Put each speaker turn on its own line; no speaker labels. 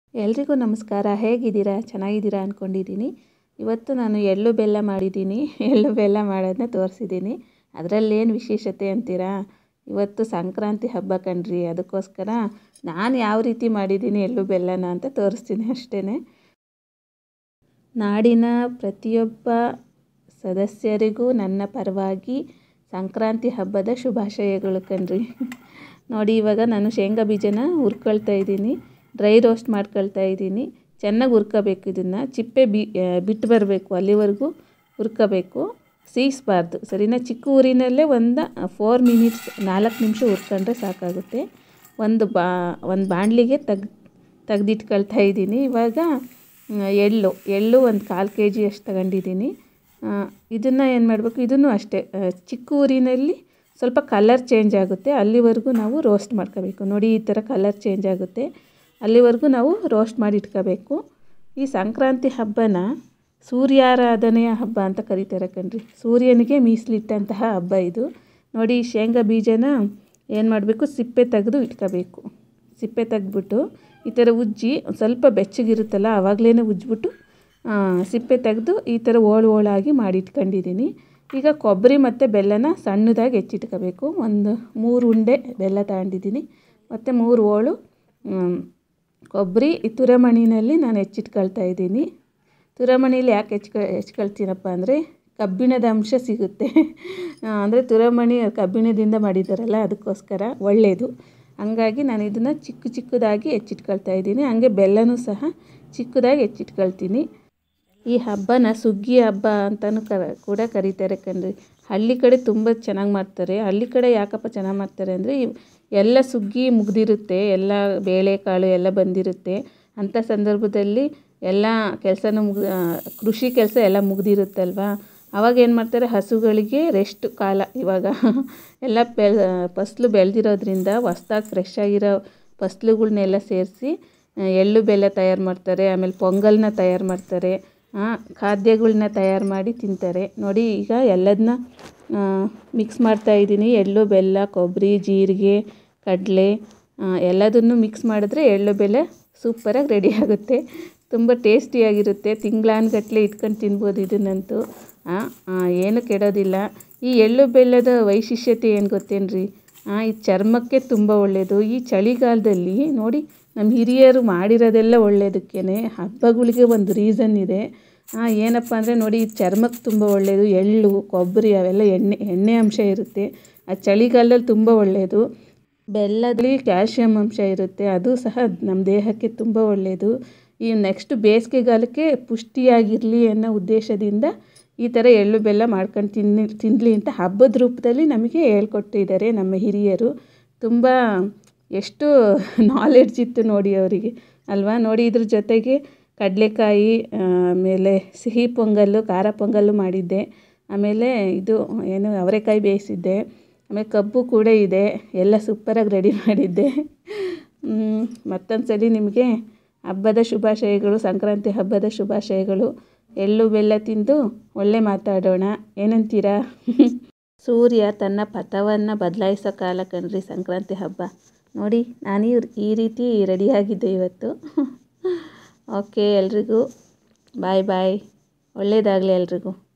ಎಲ್ರಿಗೂ ನಮಸ್ಕಾರ ಹೇಗಿದ್ದೀರಾ ಚೆನ್ನಾಗಿದ್ದೀರಾ ಅಂದ್ಕೊಂಡಿದ್ದೀನಿ ಇವತ್ತು ನಾನು ಎಳ್ಳು ಬೆಲ್ಲ ಮಾಡಿದ್ದೀನಿ ಎಳ್ಳು ಬೆಲ್ಲ ಮಾಡೋದನ್ನ ತೋರಿಸಿದ್ದೀನಿ ಅದರಲ್ಲೇನು ವಿಶೇಷತೆ ಅಂತೀರಾ ಇವತ್ತು ಸಂಕ್ರಾಂತಿ ಹಬ್ಬ ಕಣ್ರಿ ಅದಕ್ಕೋಸ್ಕರ ನಾನು ಯಾವ ರೀತಿ ಮಾಡಿದ್ದೀನಿ ಎಳ್ಳು ಬೆಲ್ಲನ ಅಂತ ತೋರಿಸ್ತೀನಿ ಅಷ್ಟೇ ನಾಡಿನ ಪ್ರತಿಯೊಬ್ಬ ಸದಸ್ಯರಿಗೂ ನನ್ನ ಪರವಾಗಿ ಸಂಕ್ರಾಂತಿ ಹಬ್ಬದ ಶುಭಾಶಯಗಳು ಕಣ್ರಿ ನೋಡಿ ಇವಾಗ ನಾನು ಶೇಂಗಾ ಬೀಜನ ಹುರ್ಕೊಳ್ತಾ ಇದ್ದೀನಿ ಡ್ರೈ ರೋಸ್ಟ್ ಮಾಡ್ಕೊಳ್ತಾ ಇದ್ದೀನಿ ಚೆನ್ನಾಗಿ ಹುರ್ಕೋಬೇಕು ಇದನ್ನು ಚಿಪ್ಪೆ ಬಿ ಬಿಟ್ಟು ಬರಬೇಕು ಅಲ್ಲಿವರೆಗೂ ಹುರ್ಕೋಬೇಕು ಸೀಸ್ಬಾರ್ದು ಸರಿನಾ ಚಿಕ್ಕ ಊರಿನಲ್ಲೇ ಒಂದು ಫೋರ್ ಮಿನಿಟ್ಸ್ ನಾಲ್ಕು ನಿಮಿಷ ಹುರ್ಕೊಂಡ್ರೆ ಸಾಕಾಗುತ್ತೆ ಒಂದು ಬಾ ಒಂದು ಬಾಣಲಿಗೆ ತೆಗ್ ತೆಗ್ದಿಟ್ಕೊಳ್ತಾ ಇದ್ದೀನಿ ಇವಾಗ ಎಳ್ಳು ಎಳ್ಳು ಒಂದು ಕಾಲು ಕೆ ಜಿ ಅಷ್ಟು ತಗೊಂಡಿದ್ದೀನಿ ಇದನ್ನು ಏನು ಮಾಡಬೇಕು ಇದನ್ನು ಅಷ್ಟೇ ಚಿಕ್ಕ ಊರಿನಲ್ಲಿ ಸ್ವಲ್ಪ ಕಲರ್ ಚೇಂಜ್ ಆಗುತ್ತೆ ಅಲ್ಲಿವರೆಗೂ ನಾವು ರೋಸ್ಟ್ ಮಾಡ್ಕೋಬೇಕು ನೋಡಿ ಈ ಥರ ಕಲರ್ ಚೇಂಜ್ ಆಗುತ್ತೆ ಅಲ್ಲಿವರೆಗೂ ನಾವು ರೋಸ್ಟ್ ಮಾಡಿ ಇಟ್ಕೋಬೇಕು ಈ ಸಂಕ್ರಾಂತಿ ಹಬ್ಬನ ಸೂರ್ಯಾರಾಧನೆಯ ಹಬ್ಬ ಅಂತ ಕರೀತಾರೆ ಕಣ್ರಿ ಸೂರ್ಯನಿಗೆ ಮೀಸಲಿಟ್ಟಂತಹ ಹಬ್ಬ ಇದು ನೋಡಿ ಶೇಂಗಾ ಬೀಜನ ಏನು ಮಾಡಬೇಕು ಸಿಪ್ಪೆ ತೆಗೆದು ಇಟ್ಕೋಬೇಕು ಸಿಪ್ಪೆ ತೆಗೆದ್ಬಿಟ್ಟು ಈ ಥರ ಉಜ್ಜಿ ಸ್ವಲ್ಪ ಬೆಚ್ಚಗಿರುತ್ತಲ್ಲ ಆವಾಗಲೇ ಉಜ್ಜಿಬಿಟ್ಟು ಸಿಪ್ಪೆ ತೆಗೆದು ಈ ಥರ ಓಳು ಓಳಾಗಿ ಮಾಡಿ ಇಟ್ಕೊಂಡಿದ್ದೀನಿ ಈಗ ಕೊಬ್ಬರಿ ಮತ್ತು ಬೆಲ್ಲನ ಸಣ್ಣದಾಗಿ ಹೆಚ್ಚಿಟ್ಕೋಬೇಕು ಒಂದು ಮೂರು ಉಂಡೆ ಬೆಲ್ಲ ತಗೊಂಡಿದ್ದೀನಿ ಮತ್ತು ಮೂರು ಓಳು ಕೊಬ್ಬರಿ ಈ ತುರಮಣಿನಲ್ಲಿ ನಾನು ಹೆಚ್ಚಿಟ್ಕೊಳ್ತಾ ಇದ್ದೀನಿ ತುರಮಣಿಲಿ ಯಾಕೆ ಹೆಚ್ಕ ಹೆಚ್ಕೊಳ್ತೀನಪ್ಪ ಅಂದರೆ ಕಬ್ಬಿಣದ ಅಂಶ ಸಿಗುತ್ತೆ ಅಂದರೆ ತುರಮಣಿ ಕಬ್ಬಿಣದಿಂದ ಮಾಡಿದ್ದಾರಲ್ಲ ಅದಕ್ಕೋಸ್ಕರ ಒಳ್ಳೆಯದು ಹಂಗಾಗಿ ನಾನು ಇದನ್ನು ಚಿಕ್ಕ ಚಿಕ್ಕದಾಗಿ ಹೆಚ್ಚಿಟ್ಕೊಳ್ತಾ ಇದ್ದೀನಿ ಹಂಗೆ ಬೆಲ್ಲನೂ ಸಹ ಚಿಕ್ಕದಾಗಿ ಹೆಚ್ಚಿಟ್ಕೊಳ್ತೀನಿ ಈ ಹಬ್ಬನ ಸುಗ್ಗಿ ಹಬ್ಬ ಅಂತಲೂ ಕ ಕೂಡ ಕರೀತಾರೆ ಕಣ್ರಿ ಹಳ್ಳಿ ಕಡೆ ತುಂಬ ಚೆನ್ನಾಗಿ ಮಾಡ್ತಾರೆ ಹಳ್ಳಿ ಕಡೆ ಯಾಕಪ್ಪ ಚೆನ್ನಾಗಿ ಮಾಡ್ತಾರೆ ಅಂದರೆ ಎಲ್ಲ ಸುಗ್ಗಿ ಮುಗಿದಿರುತ್ತೆ ಎಲ್ಲ ಬೇಳೆಕಾಳು ಎಲ್ಲ ಬಂದಿರುತ್ತೆ ಅಂಥ ಸಂದರ್ಭದಲ್ಲಿ ಎಲ್ಲ ಕೆಲಸನೂ ಮುಗಿ ಕೃಷಿ ಕೆಲಸ ಎಲ್ಲ ಮುಗಿದಿರುತ್ತಲ್ವ ಆವಾಗ ಏನು ಮಾಡ್ತಾರೆ ಹಸುಗಳಿಗೆ ರೆಸ್ಟ್ ಕಾಲ ಇವಾಗ ಎಲ್ಲ ಬೆಲ್ ಫಸ್ಲು ಬೆಳೆದಿರೋದ್ರಿಂದ ಹೊಸ್ದಾಗಿ ಫ್ರೆಶ್ ಆಗಿರೋ ಫಸ್ಲುಗಳ್ನೆಲ್ಲ ಸೇರಿಸಿ ಎಳ್ಳು ಬೆಲ್ಲ ತಯಾರು ಮಾಡ್ತಾರೆ ಆಮೇಲೆ ಪೊಂಗಲ್ನ ತಯಾರು ಮಾಡ್ತಾರೆ ಖಾದ್ಯಗಳ್ನ ತಯಾರು ಮಾಡಿ ತಿಂತಾರೆ ನೋಡಿ ಈಗ ಎಲ್ಲದನ್ನ ಮಿಕ್ಸ್ ಮಾಡ್ತಾಯಿದ್ದೀನಿ ಎಳ್ಳು ಬೆಲ್ಲ ಕೊಬ್ಬರಿ ಜೀರಿಗೆ ಕಡಲೆ ಎಲ್ಲದನ್ನು ಮಿಕ್ಸ್ ಮಾಡಿದ್ರೆ ಎಳ್ಳು ಬೆಲ್ಲ ಸೂಪರಾಗಿ ರೆಡಿ ಆಗುತ್ತೆ ತುಂಬ ಟೇಸ್ಟಿಯಾಗಿರುತ್ತೆ ತಿಂಗ್ಳಾನ್ಗಟ್ಟಲೆ ಇಟ್ಕೊಂಡು ತಿನ್ಬೋದು ಇದನ್ನಂತೂ ಏನು ಕೆಡೋದಿಲ್ಲ ಈ ಎಳ್ಳು ಬೆಲ್ಲದ ವೈಶಿಷ್ಟ್ಯತೆ ಏನು ಗೊತ್ತೇನ್ರಿ ಇದು ಚರ್ಮಕ್ಕೆ ತುಂಬ ಒಳ್ಳೆಯದು ಈ ಚಳಿಗಾಲದಲ್ಲಿ ನೋಡಿ ನಮ್ಮ ಹಿರಿಯರು ಮಾಡಿರೋದೆಲ್ಲ ಒಳ್ಳೆಯದಕ್ಕೇ ಹಬ್ಬಗಳಿಗೆ ಒಂದು ರೀಸನ್ ಇದೆ ಏನಪ್ಪ ಅಂದರೆ ನೋಡಿ ಚರ್ಮಕ್ಕೆ ತುಂಬ ಒಳ್ಳೆಯದು ಎಳ್ಳು ಕೊಬ್ಬರಿ ಅವೆಲ್ಲ ಎಣ್ಣೆ ಎಣ್ಣೆ ಅಂಶ ಇರುತ್ತೆ ಆ ಚಳಿಗಾಲದಲ್ಲಿ ತುಂಬ ಒಳ್ಳೆಯದು ಬೆಲ್ಲದಲ್ಲಿ ಕ್ಯಾಲ್ಶಿಯಂ ಅಂಶ ಇರುತ್ತೆ ಅದು ಸಹ ನಮ್ಮ ದೇಹಕ್ಕೆ ತುಂಬ ಒಳ್ಳೆಯದು ಈ ನೆಕ್ಸ್ಟ್ ಬೇಸಿಗೆಗಾಲಕ್ಕೆ ಪುಷ್ಟಿಯಾಗಿರಲಿ ಅನ್ನೋ ಉದ್ದೇಶದಿಂದ ಈ ಥರ ಎಳ್ಳು ಬೆಲ್ಲ ಮಾಡ್ಕೊಂಡು ತಿನ್ನಿ ತಿನ್ನಲಿ ಅಂತ ಹಬ್ಬದ ರೂಪದಲ್ಲಿ ನಮಗೆ ಹೇಳ್ಕೊಟ್ಟಿದ್ದಾರೆ ನಮ್ಮ ಹಿರಿಯರು ತುಂಬ ಎಷ್ಟು ನಾಲೆಡ್ಜ್ ಇತ್ತು ನೋಡಿ ಅವರಿಗೆ ಅಲ್ವಾ ನೋಡಿ ಇದ್ರ ಜೊತೆಗೆ ಕಡಲೆಕಾಯಿ ಆಮೇಲೆ ಸಿಹಿ ಪೊಂಗಲ್ಲು ಖಾರ ಪೊಂಗಲ್ಲು ಮಾಡಿದ್ದೆ ಆಮೇಲೆ ಇದು ಏನು ಅವರೆಕಾಯಿ ಬೇಯಿಸಿದ್ದೆ ಆಮೇಲೆ ಕಬ್ಬು ಕೂಡ ಇದೆ ಎಲ್ಲ ಸೂಪರಾಗಿ ರೆಡಿ ಮಾಡಿದ್ದೆ ಮತ್ತೊಂದು ಸಲ ನಿಮಗೆ ಹಬ್ಬದ ಶುಭಾಶಯಗಳು ಸಂಕ್ರಾಂತಿ ಹಬ್ಬದ ಶುಭಾಶಯಗಳು ಎಳ್ಳು ಬೆಲ್ಲ ತಿಂದು ಒಳ್ಳೆ ಮಾತಾಡೋಣ ಏನಂತೀರಾ ಸೂರ್ಯ ತನ್ನ ಪಥವನ್ನು ಬದಲಾಯಿಸೋ ಕಾಲ ಕಣ್ರಿ ಸಂಕ್ರಾಂತಿ ಹಬ್ಬ ನೋಡಿ ನಾನು ಈ ರೀತಿ ರೆಡಿಯಾಗಿದ್ದೆ ಇವತ್ತು ಓಕೆ ಎಲ್ರಿಗೂ ಬಾಯ್ ಬಾಯ್ ಒಳ್ಳೆಯದಾಗಲಿ ಎಲ್ರಿಗೂ